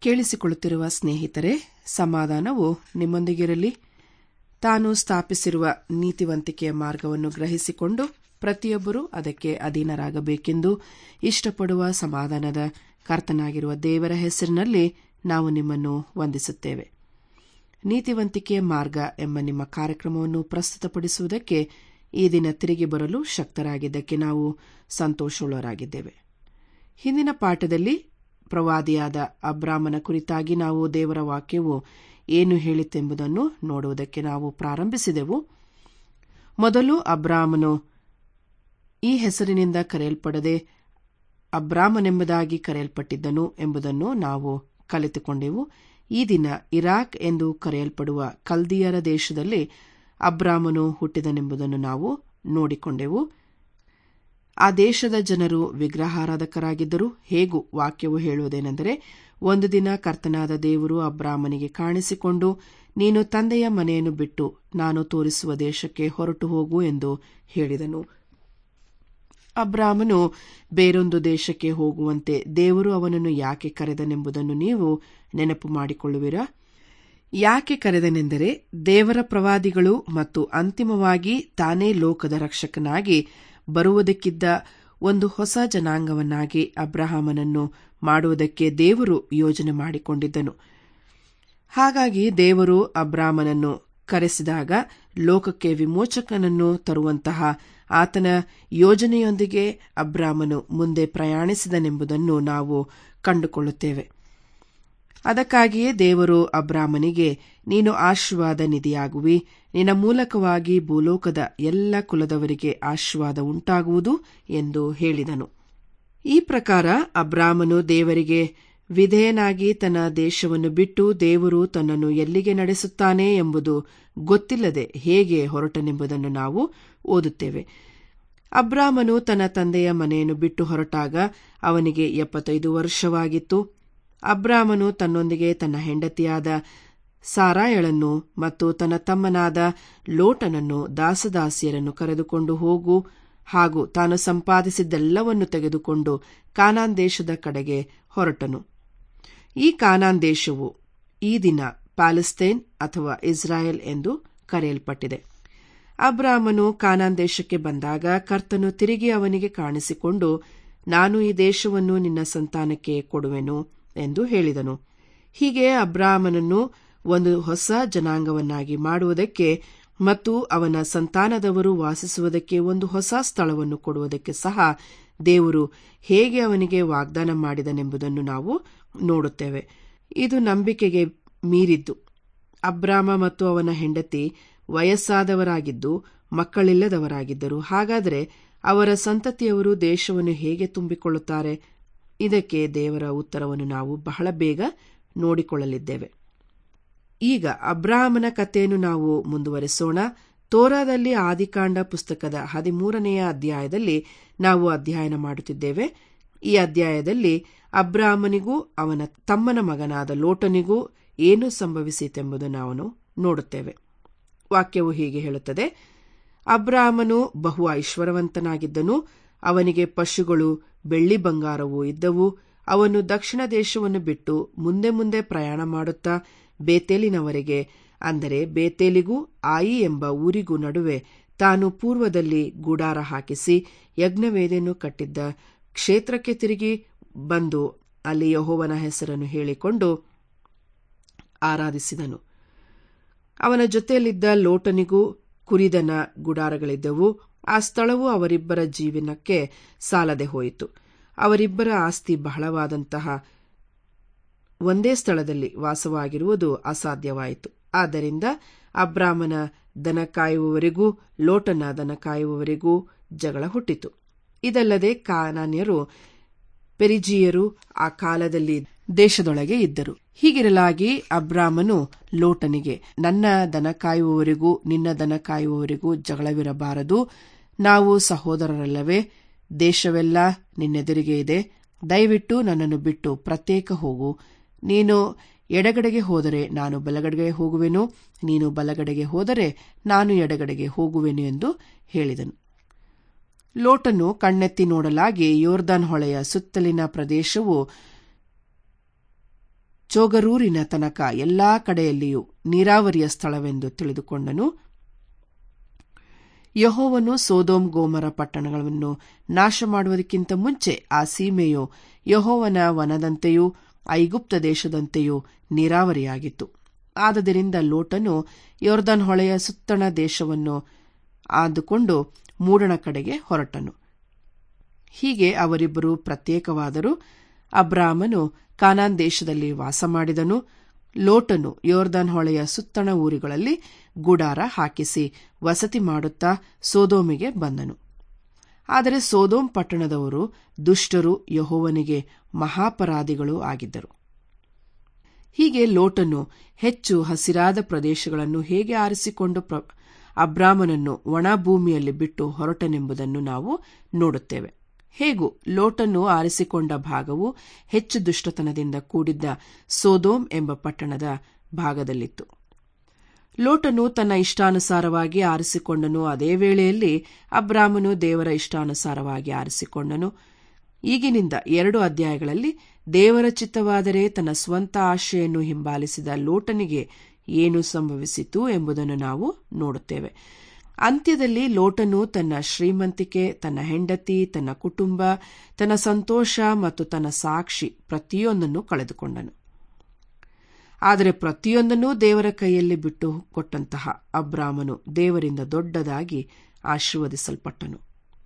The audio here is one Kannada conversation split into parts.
ಕೇಳಿಸಿಕೊಳ್ಳುತ್ತಿರುವ ಸ್ನೇಹಿತರೆ ಸಮಾಧಾನವು ನಿಮ್ಮೊಂದಿಗಿರಲಿ ತಾನು ಸ್ಥಾಪಿಸಿರುವ ನೀತಿವಂತಿಕೆಯ ಮಾರ್ಗವನ್ನು ಗ್ರಹಿಸಿಕೊಂಡು ಪ್ರತಿಯೊಬ್ಬರೂ ಅದಕ್ಕೆ ಅಧೀನರಾಗಬೇಕೆಂದು ಇಷ್ಟಪಡುವ ಸಮಾಧಾನದ ಕರ್ತನಾಗಿರುವ ದೇವರ ಹೆಸರಿನಲ್ಲಿ ನಾವು ನಿಮ್ಮನ್ನು ವಂದಿಸುತ್ತೇವೆ ನೀತಿವಂತಿಕೆಯ ಮಾರ್ಗ ಎಂಬ ನಿಮ್ಮ ಕಾರ್ಯಕ್ರಮವನ್ನು ಪ್ರಸ್ತುತಪಡಿಸುವುದಕ್ಕೆ ಈ ದಿನ ತಿರುಗಿ ಬರಲು ಶಕ್ತರಾಗಿದ್ದಕ್ಕೆ ನಾವು ಸಂತೋಷವುಳ್ಳವರಾಗಿದ್ದೇವೆ ಹಿಂದಿನ ಪಾಠದಲ್ಲಿ ಪ್ರವಾದಿಯಾದ ಅಬ್ರಾಮನ ಕುರಿತಾಗಿ ನಾವು ದೇವರ ವಾಕ್ಯವು ಏನು ಹೇಳಿತೆಂಬುದನ್ನು ನೋಡುವುದಕ್ಕೆ ನಾವು ಪ್ರಾರಂಭಿಸಿದೆವು ಮೊದಲು ಅಬ್ರಾಮನು ಈ ಹೆಸರಿನಿಂದ ಕರೆಯಲ್ಪಡದೆ ಅಬ್ರಾಮನೆಂಬುದಾಗಿ ಕರೆಯಲ್ಪಟ್ಟಿದ್ದನು ಎಂಬುದನ್ನು ನಾವು ಕಲಿತುಕೊಂಡೆವು ಈ ದಿನ ಇರಾಕ್ ಎಂದು ಕರೆಯಲ್ಪಡುವ ಕಲ್ದಿಯರ ದೇಶದಲ್ಲಿ ಅಬ್ರಾಮನು ಹುಟ್ಟಿದನೆಂಬುದನ್ನು ನಾವು ನೋಡಿಕೊಂಡೆವು ಆ ದೇಶದ ಜನರು ವಿಗ್ರಹಾರಾಧಕರಾಗಿದ್ದರು ಹೇಗೂ ವಾಕ್ಯವು ಹೇಳುವುದೇನೆಂದರೆ ಒಂದು ದಿನ ಕರ್ತನಾದ ದೇವರು ಅಬ್ರಾಮನಿಗೆ ಕಾಣಿಸಿಕೊಂಡು ನೀನು ತಂದೆಯ ಮನೆಯನ್ನು ಬಿಟ್ಟು ನಾನು ತೋರಿಸುವ ದೇಶಕ್ಕೆ ಹೊರಟು ಹೋಗು ಎಂದು ಹೇಳಿದನು ಅಬ್ರಾಮನು ಬೇರೊಂದು ದೇಶಕ್ಕೆ ಹೋಗುವಂತೆ ದೇವರು ಅವನನ್ನು ಯಾಕೆ ಕರೆದನೆಂಬುದನ್ನು ನೀವು ನೆನಪು ಮಾಡಿಕೊಳ್ಳುವಿರಾ ಯಾಕೆ ಕರೆದನೆಂದರೆ ದೇವರ ಪ್ರವಾದಿಗಳು ಮತ್ತು ಅಂತಿಮವಾಗಿ ತಾನೇ ಲೋಕದ ರಕ್ಷಕನಾಗಿ ಬರುವುದಕ್ಕಿದ್ದ ಒಂದು ಹೊಸ ಜನಾಂಗವನ್ನಾಗಿ ಅಬ್ರಹಾಮನನ್ನು ಮಾಡುವುದಕ್ಕೆ ದೇವರು ಯೋಜನೆ ಮಾಡಿಕೊಂಡಿದ್ದನು ಹಾಗಾಗಿ ದೇವರು ಅಬ್ರಾಮನನ್ನು ಕರೆಸಿದಾಗ ಲೋಕಕ್ಕೆ ವಿಮೋಚಕನನ್ನು ತರುವಂತಹ ಆತನ ಯೋಜನೆಯೊಂದಿಗೆ ಅಬ್ರಾಮನು ಮುಂದೆ ಪ್ರಯಾಣಿಸಿದನೆಂಬುದನ್ನು ನಾವು ಕಂಡುಕೊಳ್ಳುತ್ತೇವೆ ಅದಕ್ಕಾಗಿಯೇ ದೇವರು ಅಬ್ರಾಮನಿಗೆ ನೀನು ಆಶೀರ್ವಾದ ನಿಧಿಯಾಗುವಿ ನಿನ್ನ ಮೂಲಕವಾಗಿ ಭೂಲೋಕದ ಎಲ್ಲ ಕುಲದವರಿಗೆ ಆಶೀರ್ವಾದ ಉಂಟಾಗುವುದು ಎಂದು ಹೇಳಿದನು ಈ ಪ್ರಕಾರ ಅಬ್ರಾಮನು ದೇವರಿಗೆ ವಿಧೇಯನಾಗಿ ತನ್ನ ದೇಶವನ್ನು ಬಿಟ್ಟು ದೇವರು ತನ್ನನ್ನು ಎಲ್ಲಿಗೆ ನಡೆಸುತ್ತಾನೆ ಎಂಬುದು ಗೊತ್ತಿಲ್ಲದೆ ಹೇಗೆ ಹೊರಟನೆಂಬುದನ್ನು ನಾವು ಓದುತ್ತೇವೆ ಅಬ್ರಾಮನು ತನ್ನ ತಂದೆಯ ಮನೆಯನ್ನು ಬಿಟ್ಟು ಹೊರಟಾಗ ಅವನಿಗೆ ಎಪ್ಪತ್ತೈದು ವರ್ಷವಾಗಿತ್ತು ಅಬ್ರಾಮನು ತನ್ನೊಂದಿಗೆ ತನ್ನ ಹೆಂಡತಿಯಾದ ಸಾರಾಯಳನ್ನು ಮತ್ತು ತನ್ನ ತಮ್ಮನಾದ ಲೋಟನನ್ನು ದಾಸದಾಸಿಯರನ್ನು ಕರೆದುಕೊಂಡು ಹೋಗು ಹಾಗೂ ತಾನು ಸಂಪಾದಿಸಿದ್ದೆಲ್ಲವನ್ನು ತೆಗೆದುಕೊಂಡು ಕಾನಾನ್ ದೇಶದ ಕಡೆಗೆ ಹೊರಟನು ಈ ಕಾನಾನ್ ದೇಶವು ಈ ದಿನ ಪ್ಯಾಲೆಸ್ತೇನ್ ಅಥವಾ ಇಸ್ರಾಯೇಲ್ ಎಂದು ಕರೆಯಲ್ಪಟ್ಟಿದೆ ಅಬ್ರಾಮನು ಕಾನಾನ್ ದೇಶಕ್ಕೆ ಬಂದಾಗ ಕರ್ತನು ತಿರುಗಿ ಅವನಿಗೆ ಕಾಣಿಸಿಕೊಂಡು ನಾನು ಈ ದೇಶವನ್ನು ನಿನ್ನ ಸಂತಾನಕ್ಕೆ ಕೊಡುವೆನು ಎಂದು ಹೇಳಿದನು ಹೀಗೆ ಅಬ್ರಾಮನನ್ನು ಒಂದು ಹೊಸ ಜನಾಂಗವನ್ನಾಗಿ ಮಾಡುವುದಕ್ಕೆ ಮತ್ತು ಅವನ ಸಂತಾನದವರು ವಾಸಿಸುವುದಕ್ಕೆ ಒಂದು ಹೊಸ ಸ್ಥಳವನ್ನು ಕೊಡುವುದಕ್ಕೆ ಸಹ ದೇವರು ಹೇಗೆ ಅವನಿಗೆ ವಾಗ್ದಾನ ಮಾಡಿದನೆಂಬುದನ್ನು ನಾವು ನೋಡುತ್ತೇವೆ ಇದು ನಂಬಿಕೆಗೆ ಮೀರಿದ್ದು ಅಬ್ರಾಮ ಮತ್ತು ಅವನ ಹೆಂಡತಿ ವಯಸ್ಸಾದವರಾಗಿದ್ದು ಮಕ್ಕಳಿಲ್ಲದವರಾಗಿದ್ದರು ಹಾಗಾದರೆ ಅವರ ಸಂತತಿಯವರು ದೇಶವನ್ನು ಹೇಗೆ ತುಂಬಿಕೊಳ್ಳುತ್ತಾರೆ ಇದಕ್ಕೆ ದೇವರ ಉತ್ತರವನ್ನು ನಾವು ಬಹಳ ಬೇಗ ನೋಡಿಕೊಳ್ಳಲಿದ್ದೇವೆ ಈಗ ಅಬ್ರಾಹಮನ ಕಥೆಯನ್ನು ನಾವು ಮುಂದುವರೆಸೋಣ ತೋರಾದಲ್ಲಿ ಆದಿಕಾಂಡ ಪುಸ್ತಕದ ಹದಿಮೂರನೆಯ ಅಧ್ಯಾಯದಲ್ಲಿ ನಾವು ಅಧ್ಯಯನ ಮಾಡುತ್ತಿದ್ದೇವೆ ಈ ಅಧ್ಯಾಯದಲ್ಲಿ ಅಬ್ರಾಹ್ಮನಿಗೂ ಅವನ ತಮ್ಮನ ಮಗನಾದ ಲೋಟನಿಗೂ ಏನು ಸಂಭವಿಸಿತೆಂಬುದು ನಾವು ನೋಡುತ್ತೇವೆ ವಾಕ್ಯವು ಹೀಗೆ ಹೇಳುತ್ತದೆ ಅಬ್ರಾಹ್ಮನು ಬಹು ಐಶ್ವರ್ಯವಂತನಾಗಿದ್ದನು ಅವನಿಗೆ ಪಶುಗಳು ಬೆಳ್ಳಿ ಬಂಗಾರವೂ ಇದ್ದವು ಅವನು ದಕ್ಷಿಣ ದೇಶವನ್ನು ಬಿಟ್ಟು ಮುಂದೆ ಮುಂದೆ ಪ್ರಯಾಣ ಮಾಡುತ್ತಾ ಬೇತೇಲಿನವರೆಗೆ ಅಂದರೆ ಬೇತೇಲಿಗೂ ಆಯಿ ಎಂಬ ಊರಿಗೂ ನಡುವೆ ತಾನು ಪೂರ್ವದಲ್ಲಿ ಗುಡಾರ ಹಾಕಿಸಿ ಯಜ್ಞವೇದಿಯನ್ನು ಕಟ್ಟಿದ್ದ ಕ್ಷೇತ್ರಕ್ಕೆ ತಿರುಗಿ ಬಂದು ಅಲ್ಲಿ ಯಹೋವನ ಹೆಸರನ್ನು ಹೇಳಿಕೊಂಡು ಆರಾಧಿಸಿದನು ಅವನ ಜೊತೆಯಲ್ಲಿದ್ದ ಲೋಟನಿಗೂ ಕುರಿದನ ಗುಡಾರಗಳಿದ್ದವು ಆ ಸ್ಥಳವು ಅವರಿಬ್ಬರ ಜೀವನಕ್ಕೆ ಸಾಲದೆ ಹೋಯಿತು ಅವರಿಬ್ಬರ ಆಸ್ತಿ ಬಹಳವಾದಂತಹ ಒಂದೇ ಸ್ಥಳದಲ್ಲಿ ವಾಸವಾಗಿರುವುದು ಅಸಾಧ್ಯವಾಯಿತು ಆದ್ದರಿಂದ ಅಬ್ರಾಮನ ದನ ಕಾಯುವವರೆಗೂ ಲೋಟನ ದನ ಕಾಯುವವರೆಗೂ ಜಗಳ ಹುಟ್ಟಿತು ಇದಲ್ಲದೆ ಕಾನಾನ್ಯರು ಪೆರಿಜಿಯರು ಆ ಕಾಲದಲ್ಲಿ ದೇಶದೊಳಗೆ ಇದ್ದರು ಹೀಗಿರಲಾಗಿ ಅಬ್ರಾಮನು ಲೋಟನಿಗೆ ನನ್ನ ದನ ಕಾಯುವವರೆಗೂ ನಿನ್ನ ದನ ಕಾಯುವವರೆಗೂ ಜಗಳವಿರಬಾರದು ನಾವು ಸಹೋದರರಲ್ಲವೇ ದೇಶವೆಲ್ಲ ನಿನ್ನೆದುರಿಗೆ ಇದೆ ದಯವಿಟ್ಟು ನನ್ನನ್ನು ಬಿಟ್ಟು ಪ್ರತ್ಯೇಕ ಹೋಗು ನೀನು ಎಡಗಡೆಗೆ ಹೋದರೆ ನಾನು ಬಲಗಡೆಗೆ ಹೋಗುವೆನು ನೀನು ಬಲಗಡೆಗೆ ಹೋದರೆ ನಾನು ಎಡಗಡೆಗೆ ಹೋಗುವೆನು ಎಂದು ಹೇಳಿದನು ಲೋಟನು ಕಣ್ಣೆತ್ತಿ ನೋಡಲಾಗಿ ಯೋರ್ದಾನ್ ಹೊಳೆಯ ಸುತ್ತಲಿನ ಪ್ರದೇಶವು ಚೋಗರೂರಿನ ತನಕ ಎಲ್ಲಾ ಕಡೆಯಲ್ಲಿಯೂ ನೀರಾವರಿಯ ಸ್ಥಳವೆಂದು ತಿಳಿದುಕೊಂಡನು ಯಹೋವನು ಸೋದೋಮ್ ಗೋಮರ ಪಟ್ಟಣಗಳನ್ನು ನಾಶ ಮಾಡುವುದಕ್ಕಿಂತ ಮುಂಚೆ ಆ ಸೀಮೆಯು ಯಹೋವನ ವನದಂತೆಯೂ ಐಗುಪ್ತ ದೇಶದಂತೆಯೂ ನೀರಾವರಿಯಾಗಿತ್ತು ಆದದರಿಂದ ಲೋಟನು ಯೋರ್ದನ್ ಹೊಳೆಯ ಸುತ್ತಣ ದೇಶವನ್ನು ಆದುಕೊಂಡು ಮೂಡಣ ಕಡೆಗೆ ಹೊರಟನು ಹೀಗೆ ಅವರಿಬ್ಬರು ಪ್ರತ್ಯೇಕವಾದರು ಅಬ್ರಾಮನು ಕಾನಾನ್ ದೇಶದಲ್ಲಿ ವಾಸ ಮಾಡಿದನು ಲೋಟನು ಯೋರ್ದನ್ ಹೊಳೆಯ ಸುತ್ತಣ ಊರುಗಳಲ್ಲಿ ಗುಡಾರ ಹಾಕಿಸಿ ವಸತಿ ಮಾಡುತ್ತಾ ಸೋದೋಮಿಗೆ ಬಂದನು ಆದರೆ ಸೋದೋಮ್ ಪಟ್ಟಣದವರು ದುಷ್ಟರು ಯಹೋವನಿಗೆ ಮಹಾಪರಾಧಿಗಳು ಆಗಿದ್ದರು ಹೀಗೆ ಲೋಟನು ಹೆಚ್ಚು ಹಸಿರಾದ ಪ್ರದೇಶಗಳನ್ನು ಹೇಗೆ ಆರಿಸಿಕೊಂಡು ಅಬ್ರಾಮನನ್ನು ಒಣ ಭೂಮಿಯಲ್ಲಿ ಬಿಟ್ಟು ಹೊರಟನೆಂಬುದನ್ನು ನಾವು ನೋಡುತ್ತೇವೆ ಹೇಗೂ ಲೋಟನ್ನು ಆರಿಸಿಕೊಂಡ ಭಾಗವು ಹೆಚ್ಚು ದುಷ್ಟತನದಿಂದ ಕೂಡಿದ್ದ ಸೋದೋಮ್ ಎಂಬ ಪಟ್ಟಣದ ಭಾಗದಲ್ಲಿತ್ತು ಲೋಟನು ತನ್ನ ಇಷ್ಟಾನುಸಾರವಾಗಿ ಆರಿಸಿಕೊಂಡನು ಅದೇ ವೇಳೆಯಲ್ಲಿ ಅಬ್ರಾಮನು ದೇವರ ಇಷ್ಟಾನುಸಾರವಾಗಿ ಆರಿಸಿಕೊಂಡನು ಈಗಿನಿಂದ ಎರಡು ಅಧ್ಯಾಯಗಳಲ್ಲಿ ದೇವರ ಚಿತ್ತವಾದರೆ ತನ್ನ ಸ್ವಂತ ಆಶೆಯನ್ನು ಹಿಂಬಾಲಿಸಿದ ಲೋಟನಿಗೆ ಏನು ಸಂಭವಿಸಿತು ಎಂಬುದನ್ನು ನಾವು ನೋಡುತ್ತೇವೆ ಅಂತ್ಯದಲ್ಲಿ ಲೋಟನು ತನ್ನ ಶ್ರೀಮಂತಿಕೆ ತನ್ನ ಹೆಂಡತಿ ತನ್ನ ಕುಟುಂಬ ತನ್ನ ಸಂತೋಷ ಮತ್ತು ತನ್ನ ಸಾಕ್ಷಿ ಪ್ರತಿಯೊಂದನ್ನು ಕಳೆದುಕೊಂಡನು ಆದರೆ ಪ್ರತಿಯೊಂದನ್ನೂ ದೇವರ ಕೈಯಲ್ಲಿ ಬಿಟ್ಟು ಕೊಟ್ಟಂತಹ ಅಬ್ರಾಮನು ದೇವರಿಂದ ದೊಡ್ಡದಾಗಿ ಆಶೀರ್ವದಿಸಲ್ಪಟ್ಟನು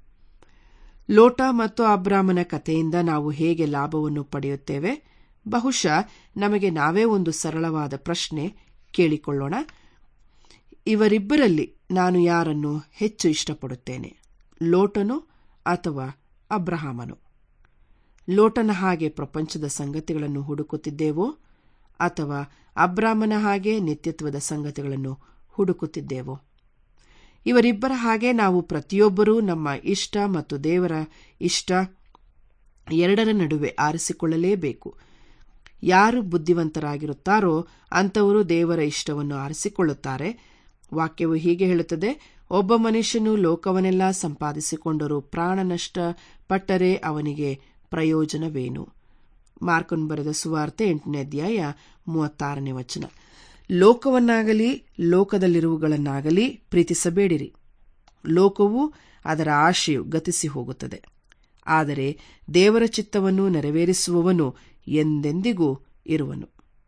ಲೋಟ ಮತ್ತು ಅಬ್ರಾಮನ ಕಥೆಯಿಂದ ನಾವು ಹೇಗೆ ಲಾಭವನ್ನು ಪಡೆಯುತ್ತೇವೆ ಬಹುಶಃ ನಮಗೆ ನಾವೇ ಒಂದು ಸರಳವಾದ ಪ್ರಶ್ನೆ ಕೇಳಿಕೊಳ್ಳೋಣ ಇವರಿಬ್ಬರಲ್ಲಿ ನಾನು ಯಾರನ್ನು ಹೆಚ್ಚು ಇಷ್ಟಪಡುತ್ತೇನೆ ಲೋಟನು ಅಥವಾ ಅಬ್ರಹಾಮನು ಲೋಟನ ಹಾಗೆ ಪ್ರಪಂಚದ ಸಂಗತಿಗಳನ್ನು ಹುಡುಕುತ್ತಿದ್ದೇವೋ ಅಥವಾ ಅಬ್ರಾಮನ ಹಾಗೆ ನಿತ್ಯತ್ವದ ಸಂಗತಿಗಳನ್ನು ಹುಡುಕುತ್ತಿದ್ದೇವೋ ಇವರಿಬ್ಬರ ಹಾಗೆ ನಾವು ಪ್ರತಿಯೊಬ್ಬರೂ ನಮ್ಮ ಇಷ್ಟ ಮತ್ತು ದೇವರ ಇಷ್ಟ ಎರಡರ ನಡುವೆ ಆರಿಸಿಕೊಳ್ಳಲೇಬೇಕು ಯಾರು ಬುದ್ಧಿವಂತರಾಗಿರುತ್ತಾರೋ ಅಂಥವರು ದೇವರ ಇಷ್ಟವನ್ನು ಆರಿಸಿಕೊಳ್ಳುತ್ತಾರೆ ವಾಕ್ಯವು ಹೀಗೆ ಹೇಳುತ್ತದೆ ಒಬ್ಬ ಮನುಷ್ಯನು ಲೋಕವನ್ನೆಲ್ಲ ಸಂಪಾದಿಸಿಕೊಂಡರೂ ಪ್ರಾಣ ನಷ್ಟ ಪಟ್ಟರೆ ಅವನಿಗೆ ಪ್ರಯೋಜನವೇನು ಮಾರ್ಕನ್ ಬರೆದ ಸುವಾರ್ತೆ ಎಂಟನೇ ಅಧ್ಯಾಯ ಮೂವತ್ತಾರನೇ ವಚನ ಲೋಕವನ್ನಾಗಲಿ ಲೋಕದಲ್ಲಿರುವುಗಳನ್ನಾಗಲಿ ಪ್ರೀತಿಸಬೇಡಿರಿ ಲೋಕವು ಅದರ ಆಶೆಯು ಗತಿಸಿ ಹೋಗುತ್ತದೆ ಆದರೆ ದೇವರ ಚಿತ್ತವನ್ನು ನೆರವೇರಿಸುವವನು ಎಂದೆಂದಿಗೂ ಇರುವನು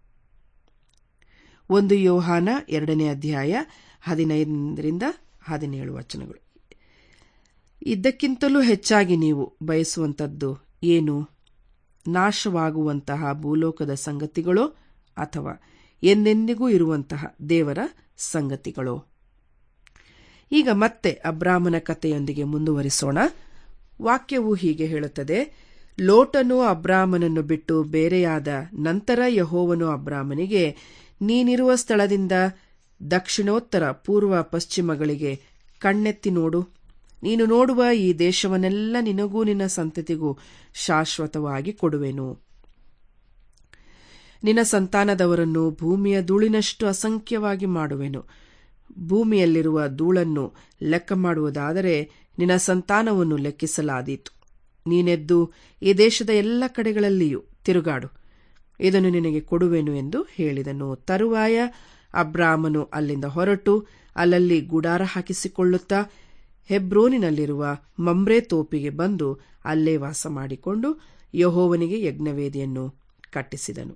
ಒಂದು ಯೋಹಾನ ಎರಡನೇ ಅಧ್ಯಾಯ ಹದಿನೈದರಿಂದ ಹದಿನೇಳು ವಚನಗಳು ಇದ್ದಕ್ಕಿಂತಲೂ ಹೆಚ್ಚಾಗಿ ನೀವು ಬಯಸುವಂಥದ್ದು ಏನು ನಾಶವಾಗುವಂತಹ ಭೂಲೋಕದ ಸಂಗತಿಗಳೋ ಅಥವಾ ಎಂದೆಂದಿಗೂ ಇರುವಂತಹ ದೇವರ ಸಂಗತಿಗಳೋ ಈಗ ಮತ್ತೆ ಅಬ್ರಾಮನ ಕಥೆಯೊಂದಿಗೆ ಮುಂದುವರಿಸೋಣ ವಾಕ್ಯವು ಹೀಗೆ ಹೇಳುತ್ತದೆ ಲೋಟನು ಅಬ್ರಾಮನನ್ನು ಬಿಟ್ಟು ಬೇರೆಯಾದ ನಂತರ ಯಹೋವನು ಅಬ್ರಾಮನಿಗೆ ನೀನಿರುವ ಸ್ಥಳದಿಂದ ದಕ್ಷಿಣೋತ್ತರ ಪೂರ್ವ ಪಶ್ಚಿಮಗಳಿಗೆ ಕಣ್ಣೆತ್ತಿ ನೋಡು ನೀನು ನೋಡುವ ಈ ದೇಶವನ್ನೆಲ್ಲ ನಿನಗೂ ನಿನ್ನ ಸಂತತಿಗೂ ಶಾಶ್ವತವಾಗಿ ಕೊಡುವೆನು ನಿನ್ನ ಸಂತಾನದವರನ್ನು ಭೂಮಿಯ ಧೂಳಿನಷ್ಟು ಅಸಂಖ್ಯವಾಗಿ ಮಾಡುವೆನು ಭೂಮಿಯಲ್ಲಿರುವ ಧೂಳನ್ನು ಲೆಕ್ಕ ಮಾಡುವುದಾದರೆ ನಿನ್ನ ಸಂತಾನವನ್ನು ಲೆಕ್ಕಿಸಲಾದೀತು ನೀನೆದ್ದು ಈ ದೇಶದ ಎಲ್ಲ ಕಡೆಗಳಲ್ಲಿಯೂ ತಿರುಗಾಡು ಇದನ್ನು ನಿನಗೆ ಕೊಡುವೆನು ಎಂದು ಹೇಳಿದನು ತರುವಾಯ ಅಬ್ರಾಮನು ಅಲ್ಲಿಂದ ಹೊರಟು ಅಲ್ಲಲ್ಲಿ ಗುಡಾರ ಹಾಕಿಸಿಕೊಳ್ಳುತ್ತಾ ಹೆಬ್ರೋನಿನಲ್ಲಿರುವ ಮಮ್ರೆ ತೋಪಿಗೆ ಬಂದು ಅಲ್ಲೇ ವಾಸ ಮಾಡಿಕೊಂಡು ಯಹೋವನಿಗೆ ಯಜ್ಞವೇದಿಯನ್ನು ಕಟ್ಟಿಸಿದನು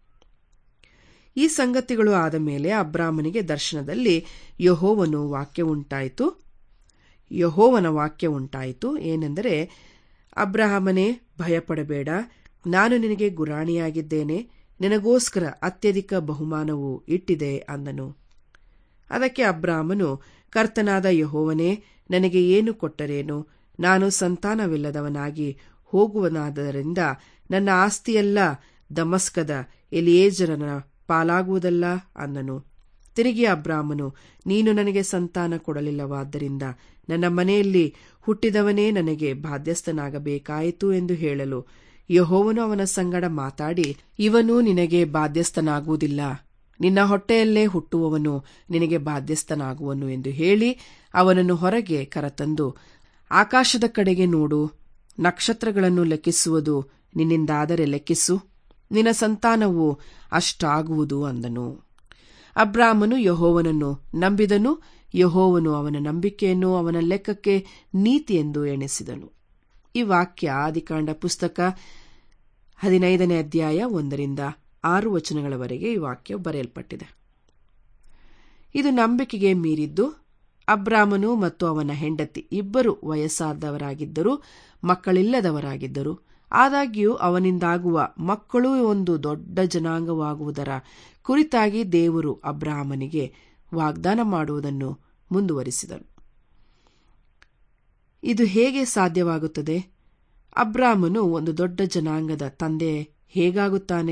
ಈ ಸಂಗತಿಗಳು ಆದ ಮೇಲೆ ಅಬ್ರಾಮನಿಗೆ ದರ್ಶನದಲ್ಲಿ ಯಹೋವನು ವಾಕ್ಯ ಉಂಟಾಯಿತು ಯಹೋವನ ವಾಕ್ಯ ಉಂಟಾಯಿತು ಏನೆಂದರೆ ಅಬ್ರಹಾಮನೇ ಭಯಪಡಬೇಡ ನಾನು ನಿನಗೆ ಗುರಾಣಿಯಾಗಿದ್ದೇನೆ ನಿನಗೋಸ್ಕರ ಅತ್ಯಧಿಕ ಬಹುಮಾನವು ಇಟ್ಟಿದೆ ಅಂದನು ಅದಕ್ಕೆ ಅಬ್ರಾಮನು ಕರ್ತನಾದ ಯಹೋವನೇ ನನಗೆ ಏನು ಕೊಟ್ಟರೇನು ನಾನು ಸಂತಾನವಿಲ್ಲದವನಾಗಿ ಹೋಗುವನಾದ್ದರಿಂದ ನನ್ನ ಆಸ್ತಿಯೆಲ್ಲ ದಮಸ್ಕದ ಎಲಿಯೇಜರನ ಪಾಲಾಗುವುದಲ್ಲ ಅಂದನು ತಿರುಗಿ ಅಬ್ರಾಮನು ನೀನು ನನಗೆ ಸಂತಾನ ಕೊಡಲಿಲ್ಲವಾದ್ದರಿಂದ ನನ್ನ ಮನೆಯಲ್ಲಿ ಹುಟ್ಟಿದವನೇ ನನಗೆ ಬಾಧ್ಯಸ್ಥನಾಗಬೇಕಾಯಿತು ಎಂದು ಹೇಳಲು ಯಹೋವನು ಅವನ ಸಂಗಡ ಮಾತಾಡಿ ಇವನು ನಿನಗೆ ಬಾಧ್ಯಸ್ಥನಾಗುವುದಿಲ್ಲ ನಿನ್ನ ಹೊಟ್ಟೆಯಲ್ಲೇ ಹುಟ್ಟುವವನು ನಿನಗೆ ಬಾಧ್ಯಸ್ಥನಾಗುವನು ಎಂದು ಹೇಳಿ ಅವನನ್ನು ಹೊರಗೆ ಕರತಂದು ಆಕಾಶದ ಕಡೆಗೆ ನೋಡು ನಕ್ಷತ್ರಗಳನ್ನು ಲೆಕ್ಕಿಸುವುದು ನಿನ್ನಿಂದಾದರೆ ಲೆಕ್ಕಿಸು ನಿನ್ನ ಸಂತಾನವು ಅಷ್ಟಾಗುವುದು ಅಂದನು ಅಬ್ರಾಮನು ಯಹೋವನನ್ನು ನಂಬಿದನು ಯಹೋವನು ಅವನ ನಂಬಿಕೆಯನ್ನು ಅವನ ಲೆಕ್ಕಕ್ಕೆ ನೀತಿ ಎಂದು ಎಣಿಸಿದನು ಈ ವಾಕ್ಯ ಆದಿಕಾಂಡ ಪುಸ್ತಕ ಹದಿನೈದನೇ ಅಧ್ಯಾಯ ಒಂದರಿಂದ ಆರು ವಚನಗಳವರೆಗೆ ಈ ವಾಕ್ಯ ಬರೆಯಲ್ಪಟ್ಟಿದೆ ಇದು ನಂಬಿಕೆಗೆ ಮೀರಿದ್ದು ಅಬ್ರಾಮನು ಮತ್ತು ಅವನ ಹೆಂಡತಿ ಇಬ್ಬರು ವಯಸ್ಸಾದವರಾಗಿದ್ದರು ಮಕ್ಕಳಿಲ್ಲದವರಾಗಿದ್ದರು ಆದಾಗ್ಯೂ ಅವನಿಂದಾಗುವ ಮಕ್ಕಳು ಒಂದು ದೊಡ್ಡ ಜನಾಂಗವಾಗುವುದರ ಕುರಿತಾಗಿ ದೇವರು ಅಬ್ರಾಹ್ಮನಿಗೆ ವಾಗ್ದಾನ ಮಾಡುವುದನ್ನು ಮುಂದುವರಿಸಿದನು ಇದು ಹೇಗೆ ಸಾಧ್ಯವಾಗುತ್ತದೆ ಅಬ್ರಾಹ್ಮನು ಒಂದು ದೊಡ್ಡ ಜನಾಂಗದ ತಂದೆ ಹೇಗಾಗುತ್ತಾನೆ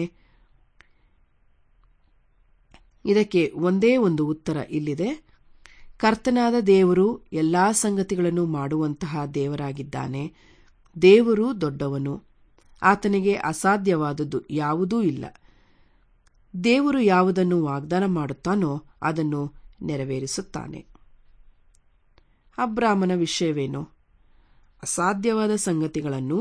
ಇದಕ್ಕೆ ಒಂದೇ ಒಂದು ಉತ್ತರ ಇಲ್ಲಿದೆ ಕರ್ತನಾದ ದೇವರು ಎಲ್ಲಾ ಸಂಗತಿಗಳನ್ನು ಮಾಡುವಂತಹ ದೇವರಾಗಿದ್ದಾನೆ ದೇವರು ದೊಡ್ಡವನು ಆತನಿಗೆ ಅಸಾಧ್ಯವಾದದ್ದು ಯಾವುದೂ ಇಲ್ಲ ದೇವರು ಯಾವುದನ್ನು ವಾಗ್ದಾನ ಮಾಡುತ್ತಾನೋ ಅದನ್ನು ನೆರವೇರಿಸುತ್ತಾನೆ ಅಬ್ರಾಹ್ಮನ ವಿಷಯವೇನು ಅಸಾಧ್ಯವಾದ ಸಂಗತಿಗಳನ್ನು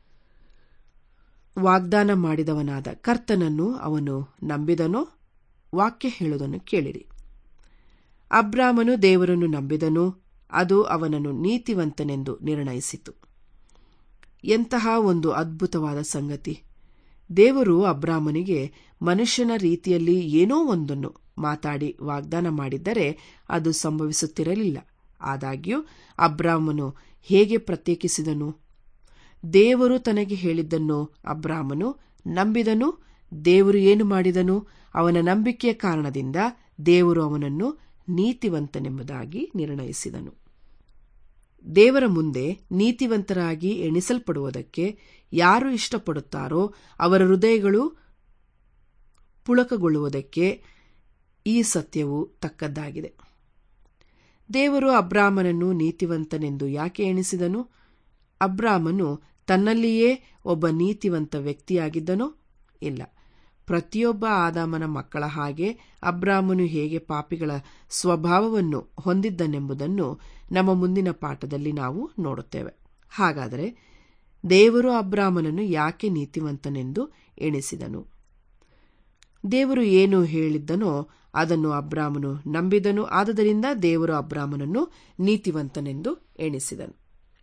ವಾಗ್ದಾನ ಮಾಡಿದವನಾದ ಕರ್ತನನ್ನು ಅವನು ನಂಬಿದನೋ ವಾಕ್ಯ ಹೇಳುವುದನ್ನು ಕೇಳಿರಿ ಅಬ್ರಾಮನು ದೇವರನ್ನು ನಂಬಿದನು ಅದು ಅವನನ್ನು ನೀತಿವಂತನೆಂದು ನಿರ್ಣಯಿಸಿತು ಎಂತಹ ಒಂದು ಅದ್ಭುತವಾದ ಸಂಗತಿ ದೇವರು ಅಬ್ರಾಮನಿಗೆ ಮನುಷ್ಯನ ರೀತಿಯಲ್ಲಿ ಏನೋ ಒಂದನ್ನು ಮಾತಾಡಿ ವಾಗ್ದಾನ ಮಾಡಿದ್ದರೆ ಅದು ಸಂಭವಿಸುತ್ತಿರಲಿಲ್ಲ ಆದಾಗ್ಯೂ ಅಬ್ರಾಮನು ಹೇಗೆ ಪ್ರತ್ಯೇಕಿಸಿದನು ದೇವರು ತನಗೆ ಹೇಳಿದ್ದನ್ನು ಅಬ್ರಾಮನು ನಂಬಿದನು ದೇವರು ಏನು ಮಾಡಿದನು ಅವನ ನಂಬಿಕೆಯ ಕಾರಣದಿಂದ ದೇವರು ಅವನನ್ನು ನೀತಿವಂತನೆಂಬುದಾಗಿ ನಿರ್ಣಯಿಸಿದನು ದೇವರ ಮುಂದೆ ನೀತಿವಂತರಾಗಿ ಎಣಿಸಲ್ಪಡುವುದಕ್ಕೆ ಯಾರು ಇಷ್ಟಪಡುತ್ತಾರೋ ಅವರ ಹೃದಯಗಳು ಪುಳಕಗೊಳ್ಳುವುದಕ್ಕೆ ಈ ಸತ್ಯವು ತಕ್ಕದ್ದಾಗಿದೆ ದೇವರು ಅಬ್ರಾಮನನ್ನು ನೀತಿವಂತನೆಂದು ಯಾಕೆ ಎಣಿಸಿದನು ಅಬ್ರಾಮನು ತನ್ನಲ್ಲಿಯೇ ಒಬ್ಬ ನೀತಿವಂತ ವ್ಯಕ್ತಿಯಾಗಿದ್ದನೋ ಇಲ್ಲ ಪ್ರತಿಯೊಬ್ಬ ಆದಾಮನ ಮಕ್ಕಳ ಹಾಗೆ ಅಬ್ರಾಮನು ಹೇಗೆ ಪಾಪಿಗಳ ಸ್ವಭಾವವನ್ನು ಹೊಂದಿದ್ದನೆಂಬುದನ್ನು ನಮ್ಮ ಮುಂದಿನ ಪಾಠದಲ್ಲಿ ನಾವು ನೋಡುತ್ತೇವೆ ಹಾಗಾದರೆ ದೇವರು ಅಬ್ರಾಮನನ್ನು ಯಾಕೆ ನೀತಿವಂತನೆಂದು ಎಣಿಸಿದನು ದೇವರು ಏನು ಹೇಳಿದ್ದನೋ ಅದನ್ನು ಅಬ್ರಾಮನು ನಂಬಿದನು ಆದುದರಿಂದ ದೇವರು ಅಬ್ರಾಮನನ್ನು ನೀತಿವಂತನೆಂದು ಎಣಿಸಿದನು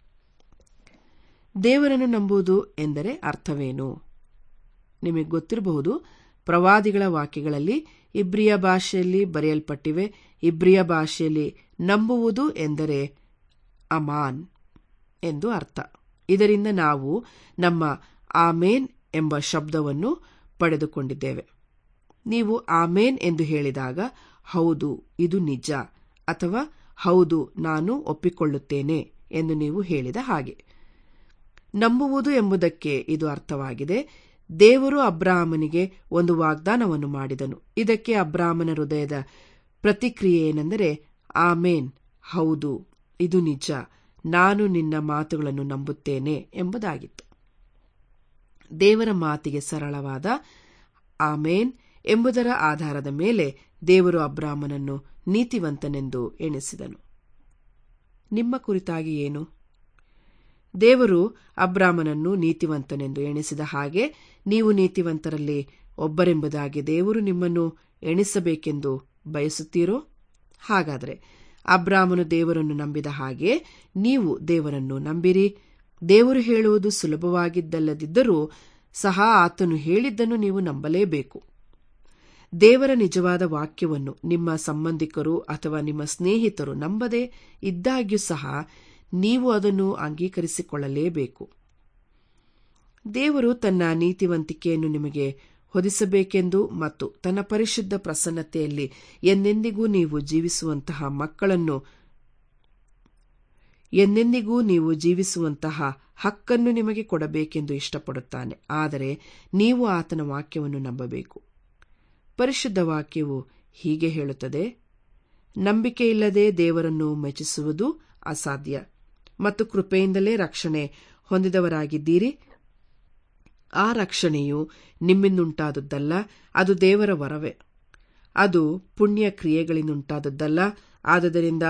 ದೇವರನ್ನು ನಂಬುವುದು ಎಂದರೆ ಅರ್ಥವೇನು ನಿಮಗೆ ಗೊತ್ತಿರಬಹುದು ಪ್ರವಾದಿಗಳ ವಾಕ್ಯಗಳಲ್ಲಿ ಇಬ್ರಿಯ ಭಾಷೆಯಲ್ಲಿ ಬರೆಯಲ್ಪಟ್ಟಿವೆ ಇಬ್ರಿಯ ಭಾಷೆಯಲ್ಲಿ ನಂಬುವುದು ಎಂದರೆ ಅಮಾನ್ ಎಂದು ಅರ್ಥ ಇದರಿಂದ ನಾವು ನಮ್ಮ ಆಮೇನ್ ಎಂಬ ಶಬ್ದವನ್ನು ಪಡೆದುಕೊಂಡಿದ್ದೇವೆ ನೀವು ಆಮೇನ್ ಎಂದು ಹೇಳಿದಾಗ ಹೌದು ಇದು ನಿಜ ಅಥವಾ ಹೌದು ನಾನು ಒಪ್ಪಿಕೊಳ್ಳುತ್ತೇನೆ ಎಂದು ನೀವು ಹೇಳಿದ ಹಾಗೆ ನಂಬುವುದು ಎಂಬುದಕ್ಕೆ ಇದು ಅರ್ಥವಾಗಿದೆ ದೇವರು ಅಬ್ರಾಹ್ಮನಿಗೆ ಒಂದು ವಾಗ್ದಾನವನ್ನು ಮಾಡಿದನು ಇದಕ್ಕೆ ಅಬ್ರಾಹ್ಮನ ಹೃದಯದ ಪ್ರತಿಕ್ರಿಯೆ ಏನೆಂದರೆ ಆಮೇನ್ ಹೌದು ಇದು ನಿಜ ನಾನು ನಿನ್ನ ಮಾತುಗಳನ್ನು ನಂಬುತ್ತೇನೆ ಎಂಬುದಾಗಿತ್ತು ದೇವರ ಮಾತಿಗೆ ಸರಳವಾದ ಆಮೇನ್ ಎಂಬುದರ ಆಧಾರದ ಮೇಲೆ ದೇವರು ಅಬ್ರಾಹ್ಮನನ್ನು ನೀತಿವಂತನೆಂದು ಎಣಿಸಿದನು ನಿಮ್ಮ ಕುರಿತಾಗಿ ಏನು ದೇವರು ಅಬ್ರಾಹ್ಮನನ್ನು ನೀತಿವಂತನೆಂದು ಎಣಿಸಿದ ಹಾಗೆ ನೀವು ನೀತಿವಂತರಲ್ಲಿ ಒಬ್ಬರೆಂಬುದಾಗಿ ದೇವರು ನಿಮ್ಮನ್ನು ಎಣಿಸಬೇಕೆಂದು ಬಯಸುತ್ತೀರೋ ಹಾಗಾದರೆ ಅಬ್ರಾಹ್ಮನು ದೇವರನ್ನು ನಂಬಿದ ಹಾಗೆ ನೀವು ದೇವರನ್ನು ನಂಬಿರಿ ದೇವರು ಹೇಳುವುದು ಸುಲಭವಾಗಿದ್ದಲ್ಲದಿದ್ದರೂ ಸಹ ಆತನು ಹೇಳಿದ್ದನ್ನು ನೀವು ನಂಬಲೇಬೇಕು ದೇವರ ನಿಜವಾದ ವಾಕ್ಯವನ್ನು ನಿಮ್ಮ ಸಂಬಂಧಿಕರು ಅಥವಾ ನಿಮ್ಮ ಸ್ನೇಹಿತರು ನಂಬದೇ ಇದ್ದಾಗ್ಯೂ ಸಹ ನೀವು ಅದನ್ನು ಅಂಗೀಕರಿಸಿಕೊಳ್ಳಲೇಬೇಕು ದೇವರು ತನ್ನ ನೀತಿವಂತಿಕೆಯನ್ನು ನಿಮಗೆ ಹೊದಿಸಬೇಕೆಂದು ಮತ್ತು ತನ್ನ ಪರಿಶುದ್ಧ ಪ್ರಸನ್ನತೆಯಲ್ಲಿ ಎಂದೆಂದಿಗೂ ನೀವು ಜೀವಿಸುವಂತಹ ಮಕ್ಕಳನ್ನು ಎಂದೆಂದಿಗೂ ನೀವು ಜೀವಿಸುವಂತಹ ಹಕ್ಕನ್ನು ನಿಮಗೆ ಕೊಡಬೇಕೆಂದು ಇಷ್ಟಪಡುತ್ತಾನೆ ಆದರೆ ನೀವು ಆತನ ವಾಕ್ಯವನ್ನು ನಂಬಬೇಕು ಪರಿಶುದ್ಧ ವಾಕ್ಯವು ಹೀಗೆ ಹೇಳುತ್ತದೆ ನಂಬಿಕೆಯಿಲ್ಲದೆ ದೇವರನ್ನು ಮೆಚ್ಚಿಸುವುದು ಅಸಾಧ್ಯ ಮತ್ತು ಕೃಪೆಯಿಂದಲೇ ರಕ್ಷಣೆ ಹೊಂದಿದವರಾಗಿದ್ದೀರಿ ಆ ರಕ್ಷಣೆಯು ನಿಮ್ಮಿಂದುಂಟಾದದ್ದಲ್ಲ ಅದು ದೇವರ ವರವೇ ಅದು ಪುಣ್ಯ ಕ್ರಿಯೆಗಳಿಂದುಂಟಾದದ್ದಲ್ಲ ಆದುದರಿಂದ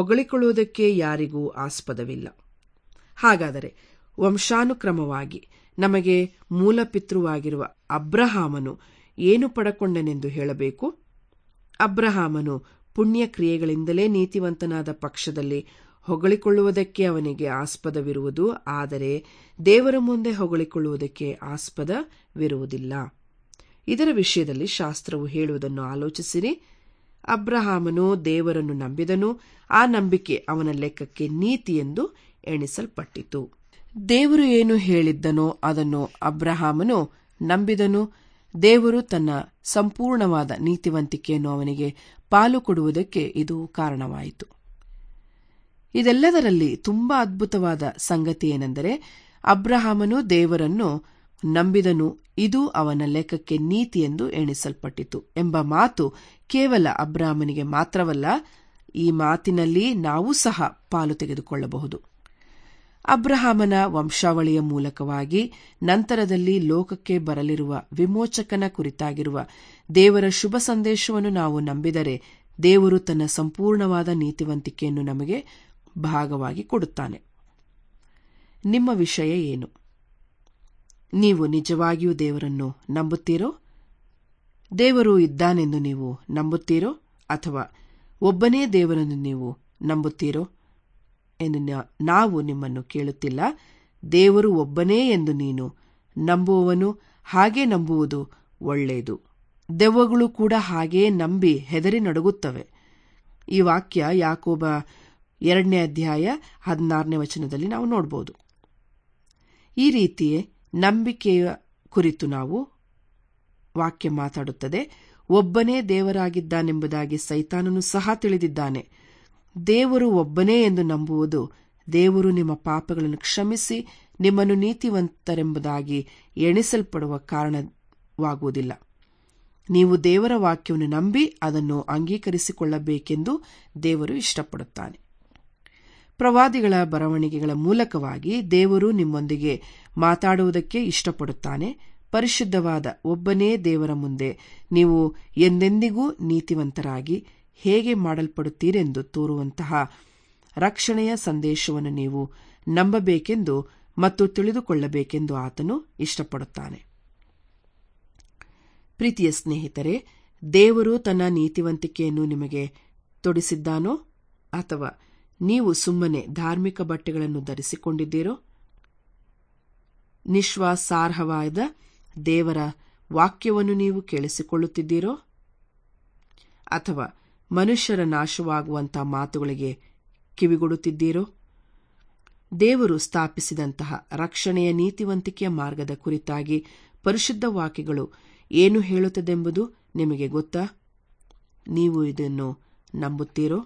ಹೊಗಳಿಕೊಳ್ಳುವುದಕ್ಕೆ ಯಾರಿಗೂ ಆಸ್ಪದವಿಲ್ಲ ಹಾಗಾದರೆ ವಂಶಾನುಕ್ರಮವಾಗಿ ನಮಗೆ ಮೂಲಪಿತೃವಾಗಿರುವ ಅಬ್ರಹಾಮನು ಏನು ಪಡಕೊಂಡನೆಂದು ಹೇಳಬೇಕು ಅಬ್ರಹಾಮನು ಪುಣ್ಯ ಕ್ರಿಯೆಗಳಿಂದಲೇ ನೀತಿವಂತನಾದ ಪಕ್ಷದಲ್ಲಿ ಹೊಗಳಿಕೊಳ್ಳುವುದಕ್ಕೆ ಅವನಿಗೆ ಆಸ್ಪದವಿರುವುದು ಆದರೆ ದೇವರ ಮುಂದೆ ಹೊಗಳಿಕೊಳ್ಳುವುದಕ್ಕೆ ಆಸ್ಪದವಿರುವುದಿಲ್ಲ ಇದರ ವಿಷಯದಲ್ಲಿ ಶಾಸ್ತ್ರವು ಹೇಳುವುದನ್ನು ಆಲೋಚಿಸಿರಿ ಅಬ್ರಹಾಮನು ದೇವರನ್ನು ನಂಬಿದನು ಆ ನಂಬಿಕೆ ಅವನ ಲೆಕ್ಕಕ್ಕೆ ನೀತಿ ಎಂದು ಎಣಿಸಲ್ಪಟ್ಟಿತು ದೇವರು ಏನು ಹೇಳಿದ್ದನೋ ಅದನ್ನು ಅಬ್ರಹಾಮನು ನಂಬಿದನು ದೇವರು ತನ್ನ ಸಂಪೂರ್ಣವಾದ ನೀತಿವಂತಿಕೆಯನ್ನು ಅವನಿಗೆ ಪಾಲು ಕೊಡುವುದಕ್ಕೆ ಇದು ಕಾರಣವಾಯಿತು ಇದೆಲ್ಲದರಲ್ಲಿ ತುಂಬಾ ಅದ್ಭುತವಾದ ಸಂಗತಿ ಏನೆಂದರೆ ಅಬ್ರಹಾಮನು ದೇವರನ್ನು ನಂಬಿದನು ಇದು ಅವನ ಲೆಕ್ಕಕ್ಕೆ ನೀತಿ ಎಂದು ಎಣಿಸಲ್ಪಟ್ಟಿತು ಎಂಬ ಮಾತು ಕೇವಲ ಅಬ್ರಾಹ್ಮನಿಗೆ ಮಾತ್ರವಲ್ಲ ಈ ಮಾತಿನಲ್ಲಿ ನಾವು ಸಹ ಪಾಲು ತೆಗೆದುಕೊಳ್ಳಬಹುದು ಅಬ್ರಹಾಮನ ವಂಶಾವಳಿಯ ಮೂಲಕವಾಗಿ ನಂತರದಲ್ಲಿ ಲೋಕಕ್ಕೆ ಬರಲಿರುವ ವಿಮೋಚಕನ ಕುರಿತಾಗಿರುವ ದೇವರ ಶುಭ ಸಂದೇಶವನ್ನು ನಾವು ನಂಬಿದರೆ ದೇವರು ತನ್ನ ಸಂಪೂರ್ಣವಾದ ನೀತಿವಂತಿಕೆಯನ್ನು ನಮಗೆ ಭಾಗವಾಗಿ ಕೊಡುತ್ತಾನೆ ನಿಮ್ಮ ವಿಷಯ ಏನು ನೀವು ನಿಜವಾಗಿಯೂ ದೇವರನ್ನು ನಂಬುತ್ತೀರೋ ದೇವರು ಇದ್ದಾನೆಂದು ನೀವು ನಂಬುತ್ತೀರೋ ಅಥವಾ ಒಬ್ಬನೇ ದೇವರನ್ನು ನೀವು ನಂಬುತ್ತೀರೋ ಎಂದು ನಾವು ನಿಮ್ಮನ್ನು ಕೇಳುತ್ತಿಲ್ಲ ದೇವರು ಒಬ್ಬನೇ ಎಂದು ನೀನು ನಂಬುವವನು ಹಾಗೆ ನಂಬುವುದು ಒಳ್ಳೆಯದು ದೆವ್ವಗಳು ಕೂಡ ಹಾಗೇ ನಂಬಿ ಹೆದರಿ ನಡುಗುತ್ತವೆ ಈ ವಾಕ್ಯ ಯಾಕೋಬ ಎರಡನೇ ಅಧ್ಯಾಯ ಹದಿನಾರನೇ ವಚನದಲ್ಲಿ ನಾವು ನೋಡಬಹುದು ಈ ರೀತಿಯೇ ನಂಬಿಕೆಯ ಕುರಿತು ನಾವು ವಾಕ್ಯ ಮಾತಾಡುತ್ತದೆ ಒಬ್ಬನೇ ದೇವರಾಗಿದ್ದಾನೆಂಬುದಾಗಿ ಸೈತಾನನು ಸಹ ತಿಳಿದಿದ್ದಾನೆ ದೇವರು ಒಬ್ಬನೇ ಎಂದು ನಂಬುವುದು ದೇವರು ನಿಮ್ಮ ಪಾಪಗಳನ್ನು ಕ್ಷಮಿಸಿ ನಿಮ್ಮನ್ನು ನೀತಿವಂತರೆಂಬುದಾಗಿ ಎಣಿಸಲ್ಪಡುವ ಕಾರಣವಾಗುವುದಿಲ್ಲ ನೀವು ದೇವರ ವಾಕ್ಯವನ್ನು ನಂಬಿ ಅದನ್ನು ಅಂಗೀಕರಿಸಿಕೊಳ್ಳಬೇಕೆಂದು ದೇವರು ಇಷ್ಟಪಡುತ್ತಾನೆ ಪ್ರವಾದಿಗಳ ಬರವಣಿಗೆಗಳ ಮೂಲಕವಾಗಿ ದೇವರು ನಿಮ್ಮೊಂದಿಗೆ ಮಾತಾಡುವುದಕ್ಕೆ ಇಷ್ಟಪಡುತ್ತಾನೆ ಪರಿಶುದ್ಧವಾದ ಒಬ್ಬನೇ ದೇವರ ಮುಂದೆ ನೀವು ಎಂದೆಂದಿಗೂ ನೀತಿವಂತರಾಗಿ ಹೇಗೆ ಮಾಡಲ್ಪಡುತ್ತೀರೆಂದು ತೋರುವಂತಹ ರಕ್ಷಣೆಯ ಸಂದೇಶವನ್ನು ನೀವು ನಂಬಬೇಕೆಂದು ಮತ್ತು ತಿಳಿದುಕೊಳ್ಳಬೇಕೆಂದು ಆತನು ಇಷ್ಟಪಡುತ್ತಾನೆ ಪ್ರೀತಿಯ ಸ್ನೇಹಿತರೆ ದೇವರು ತನ್ನ ನೀತಿವಂತಿಕೆಯನ್ನು ನಿಮಗೆ ತೊಡಿಸಿದ್ದಾನೋ ಅಥವಾ ನೀವು ಸುಮ್ಮನೆ ಧಾರ್ಮಿಕ ಬಟ್ಟೆಗಳನ್ನು ಧರಿಸಿಕೊಂಡಿದ್ದೀರೋ ನಿಶ್ವಾಸಾರ್ಹವಾದ ದೇವರ ವಾಕ್ಯವನ್ನು ನೀವು ಕೇಳಿಸಿಕೊಳ್ಳುತ್ತಿದ್ದೀರೋ ಅಥವಾ ಮನುಷ್ಯರ ನಾಶವಾಗುವಂತಹ ಮಾತುಗಳಿಗೆ ಕಿವಿಗೊಡುತ್ತಿದ್ದೀರೋ ದೇವರು ಸ್ಥಾಪಿಸಿದಂತಹ ರಕ್ಷಣೆಯ ನೀತಿವಂತಿಕೆಯ ಮಾರ್ಗದ ಕುರಿತಾಗಿ ಪರಿಶುದ್ಧ ವಾಕ್ಯಗಳು ಏನು ಹೇಳುತ್ತದೆಂಬುದು ನಿಮಗೆ ಗೊತ್ತಾ ನೀವು ಇದನ್ನು ನಂಬುತ್ತೀರೋ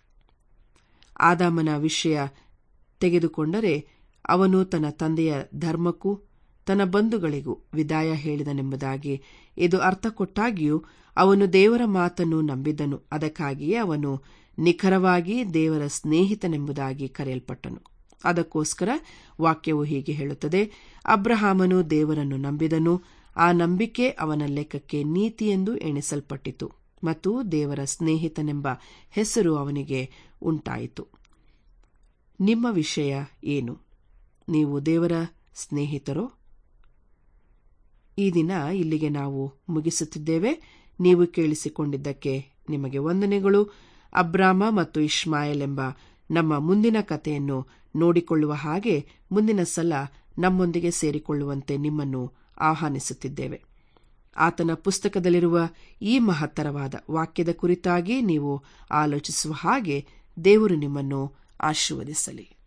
ಆದಾಮನ ವಿಷಯ ತೆಗೆದುಕೊಂಡರೆ ಅವನು ತನ್ನ ತಂದೆಯ ಧರ್ಮಕ್ಕೂ ತನ್ನ ಬಂಧುಗಳಿಗೂ ವಿದಾಯ ಹೇಳಿದನೆಂಬುದಾಗಿ ಇದು ಅರ್ಥ ಕೊಟ್ಟಾಗಿಯೂ ಅವನು ದೇವರ ಮಾತನ್ನು ನಂಬಿದ್ದನು ಅದಕ್ಕಾಗಿಯೇ ಅವನು ನಿಖರವಾಗಿ ದೇವರ ಸ್ನೇಹಿತನೆಂಬುದಾಗಿ ಕರೆಯಲ್ಪಟ್ಟನು ಅದಕ್ಕೋಸ್ಕರ ವಾಕ್ಯವು ಹೀಗೆ ಹೇಳುತ್ತದೆ ಅಬ್ರಹಾಮನು ದೇವರನ್ನು ನಂಬಿದನು ಆ ನಂಬಿಕೆ ಅವನ ಲೆಕ್ಕಕ್ಕೆ ನೀತಿ ಎಂದು ಎಣಿಸಲ್ಪಟ್ಟಿತು ಮತ್ತು ದೇವರ ಸ್ನೇಹಿತನೆಂಬ ಹೆಸರು ಅವನಿಗೆ ಉಂಟಾಯಿತು ನಿಮ್ಮ ವಿಷಯ ಏನು ನೀವು ದೇವರ ಸ್ನೇಹಿತರೋ ಈ ದಿನ ಇಲ್ಲಿಗೆ ನಾವು ಮುಗಿಸುತ್ತಿದ್ದೇವೆ ನೀವು ಕೇಳಿಸಿಕೊಂಡಿದ್ದಕ್ಕೆ ನಿಮಗೆ ವಂದನೆಗಳು ಅಬ್ರಾಮ ಮತ್ತು ಇಷ್ಮಾಯಲ್ ಎಂಬ ನಮ್ಮ ಮುಂದಿನ ಕಥೆಯನ್ನು ನೋಡಿಕೊಳ್ಳುವ ಹಾಗೆ ಮುಂದಿನ ಸಲ ನಮ್ಮೊಂದಿಗೆ ಸೇರಿಕೊಳ್ಳುವಂತೆ ನಿಮ್ಮನ್ನು ಆಹ್ವಾನಿಸುತ್ತಿದ್ದೇವೆ ಆತನ ಪುಸ್ತಕದಲ್ಲಿರುವ ಈ ಮಹತ್ತರವಾದ ವಾಕ್ಯದ ಕುರಿತಾಗಿ ನೀವು ಆಲೋಚಿಸುವ ಹಾಗೆ ದೇವರು ನಿಮ್ಮನ್ನು ಆಶೀರ್ವದಿಸಲಿ